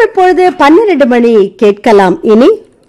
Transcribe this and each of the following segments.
நேரம் இப்பொழுது பன்னிரண்டு மணி கேட்கலாம் இனி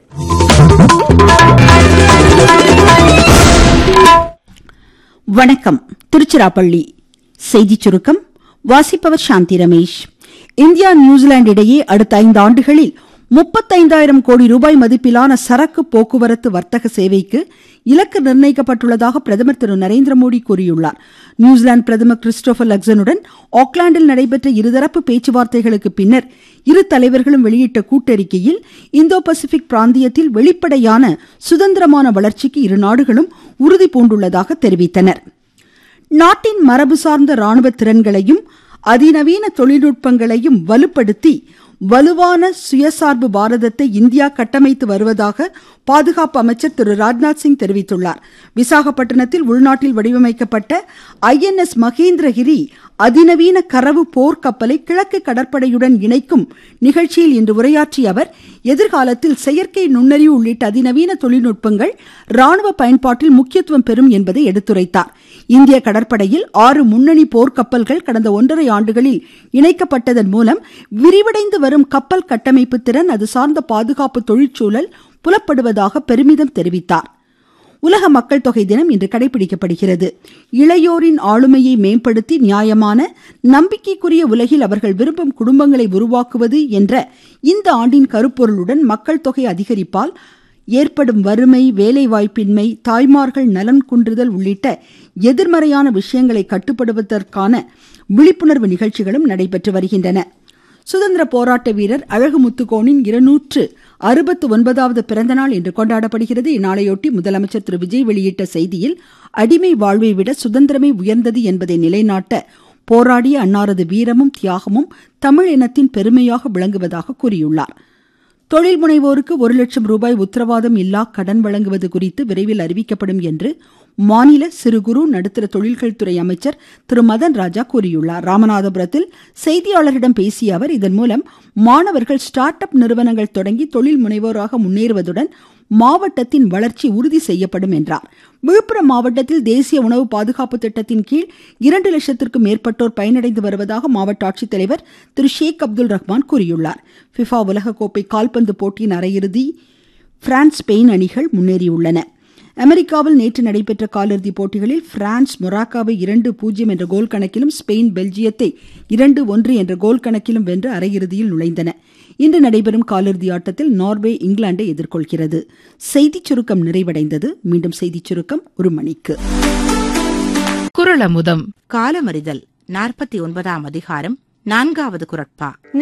வணக்கம் திருச்சிராப்பள்ளி செய்திச் சுருக்கம் வாசிப்பவர் சாந்தி ரமேஷ் இந்தியா நியூசிலாந்து இடையே அடுத்த ஐந்து ஆண்டுகளில் முப்பத்தைந்தாயிரம் கோடி ரூபாய் மதிப்பிலான சரக்கு போக்குவரத்து வர்த்தக சேவைக்கு இலக்கு நிர்ணயிக்கப்பட்டுள்ளதாக பிரதமர் திரு நரேந்திர மோடி கூறியுள்ளார் நியூசிலாந்து பிரதமர் கிறிஸ்டோபர் லக்சனுடன் ஆக்லாந்தில் நடைபெற்ற இருதரப்பு பேச்சுவார்த்தைகளுக்கு பின்னர் இரு தலைவர்களும் வெளியிட்ட கூட்டறிக்கையில் இந்தோ பசிபிக் பிராந்தியத்தில் வெளிப்படையான சுதந்திரமான வளர்ச்சிக்கு இரு நாடுகளும் உறுதி பூண்டுள்ளதாக தெரிவித்தனர் நாட்டின் மரபு சார்ந்த ராணுவ திறன்களையும் அதிநவீன தொழில்நுட்பங்களையும் வலுப்படுத்தி வலுவான சுயசார்பு பாரதத்தை இந்தியா கட்டமைத்து வருவதாக பாதுகாப்பு அமைச்சர் திரு ராஜ்நாத் சிங் தெரிவித்துள்ளார் விசாகப்பட்டினத்தில் உள்நாட்டில் வடிவமைக்கப்பட்ட ஐஎன்எஸ் மகேந்திரகிரி அதிநவீன கரவு போர்க்கப்பலை கிழக்கு கடற்படையுடன் இணைக்கும் நிகழ்ச்சியில் இன்று உரையாற்றிய அவர் எதிர்காலத்தில் செயற்கை நுண்ணறிவு உள்ளிட்ட அதிநவீன தொழில்நுட்பங்கள் ராணுவ பயன்பாட்டில் முக்கியத்துவம் பெறும் என்பதை எடுத்துரைத்தார் இந்திய கடற்படையில் ஆறு முன்னணி போர்க்கப்பல்கள் கடந்த ஒன்றரை ஆண்டுகளில் இணைக்கப்பட்டதன் மூலம் விரிவடைந்து வரும் கப்பல் கட்டமைப்பு திறன் அது சார்ந்த பாதுகாப்பு தொழிற்சூழல் புலப்படுவதாக பெருமிதம் தெரிவித்தார் உலக மக்கள் தொகை தினம் இன்று கடைபிடிக்கப்படுகிறது இளையோரின் ஆளுமையை மேம்படுத்தி நியாயமான நம்பிக்கைக்குரிய உலகில் அவர்கள் விரும்பும் குடும்பங்களை உருவாக்குவது என்ற இந்த ஆண்டின் கருப்பொருளுடன் மக்கள் தொகை அதிகரிப்பால் ஏற்படும் வறுமை வேலைவாய்ப்பின்மை தாய்மார்கள் நலன் குன்றுதல் உள்ளிட்ட எதிர்மறையான விஷயங்களை கட்டுப்படுவதற்கான விழிப்புணர்வு நிகழ்ச்சிகளும் நடைபெற்று வருகின்றன சுதந்திர போராட்ட வீரர் அழகு முத்துக்கோனின் இருநூற்று அறுபத்து ஒன்பதாவது பிறந்தநாள் இன்று கொண்டாடப்படுகிறது இந்நாளையொட்டி முதலமைச்சர் திரு விஜய் வெளியிட்ட செய்தியில் அடிமை வாழ்வை விட சுதந்திரமே உயர்ந்தது என்பதை நிலைநாட்ட போராடிய அன்னாரது வீரமும் தியாகமும் தமிழ் இனத்தின் பெருமையாக விளங்குவதாக கூறியுள்ளார் தொழில் முனைவோருக்கு ஒரு லட்சம் ரூபாய் உத்தரவாதம் இல்லா கடன் வழங்குவது குறித்து விரைவில் அறிவிக்கப்படும் என்று மாநில சிறு குறு நடுத்தர தொழில்கள் துறை அமைச்சர் திரு மதன் ராஜா கூறியுள்ளார் ராமநாதபுரத்தில் செய்தியாளர்களிடம் பேசிய அவர் இதன் மூலம் மாணவர்கள் ஸ்டார்ட் அப் நிறுவனங்கள் தொடங்கி தொழில் முனைவோராக முன்னேறுவதுடன் மாவட்டத்தின் வளர்ச்சி உறுதி செய்யப்படும் என்றார் விழுப்புரம் மாவட்டத்தில் தேசிய உணவு பாதுகாப்பு திட்டத்தின் கீழ் இரண்டு லட்சத்திற்கும் மேற்பட்டோர் பயனடைந்து வருவதாக மாவட்ட ஆட்சித்தலைவர் திரு ஷேக் அப்துல் ரஹ்மான் கூறியுள்ளார் ஃபிஃபா உலகக்கோப்பை கால்பந்து போட்டியின் அரையிறுதி பிரான்ஸ் ஸ்பெயின் அணிகள் முன்னேறியுள்ளன அமெரிக்காவில் நேற்று நடைபெற்ற காலிறுதி போட்டிகளில் பிரான்ஸ் மொராக்காவை இரண்டு பூஜ்ஜியம் என்ற கோல் கணக்கிலும் ஸ்பெயின் பெல்ஜியத்தை இரண்டு ஒன்று என்ற கோல் கணக்கிலும் வென்று அரையிறுதியில் நுழைந்தன இன்று நடைபெறும் காலிறுதி ஆட்டத்தில் நார்வே இங்கிலாந்தை எதிர்கொள்கிறது செய்திச் சுருக்கம் நிறைவடைந்தது மீண்டும் செய்திச் சுருக்கம் ஒரு மணிக்கு குரலமுதம் காலமறிதல் நாற்பத்தி ஒன்பதாம் அதிகாரம் நான்காவது குரட்பா